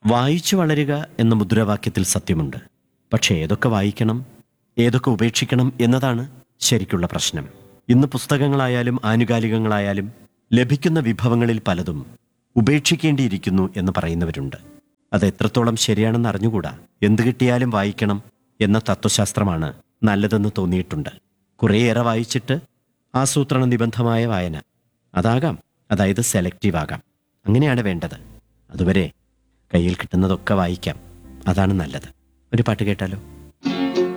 വായിച്ചു വളരുക എന്ന മുദ്രാവാക്യത്തിൽ സത്യമുണ്ട് പക്ഷേ ഏതൊക്കെ വായിക്കണം ഏതൊക്കെ ഉപേക്ഷിക്കണം എന്നതാണ് ശരിക്കുള്ള പ്രശ്നം ഇന്ന് പുസ്തകങ്ങളായാലും ആനുകാലികങ്ങളായാലും ലഭിക്കുന്ന വിഭവങ്ങളിൽ പലതും ഉപേക്ഷിക്കേണ്ടിയിരിക്കുന്നു എന്ന് പറയുന്നവരുണ്ട് അത് എത്രത്തോളം ശരിയാണെന്ന് അറിഞ്ഞുകൂടാ എന്ത് കിട്ടിയാലും വായിക്കണം എന്ന തത്വശാസ്ത്രമാണ് നല്ലതെന്ന് തോന്നിയിട്ടുണ്ട് കുറേയേറെ വായിച്ചിട്ട് ആസൂത്രണ നിബന്ധമായ വായന അതാകാം അതായത് സെലക്റ്റീവ് ആകാം അങ്ങനെയാണ് വേണ്ടത് അതുവരെ കയ്യിൽ കിട്ടുന്നതൊക്കെ വായിക്കാം അതാണ് നല്ലത് ഒരു പാട്ട് കേട്ടാലോ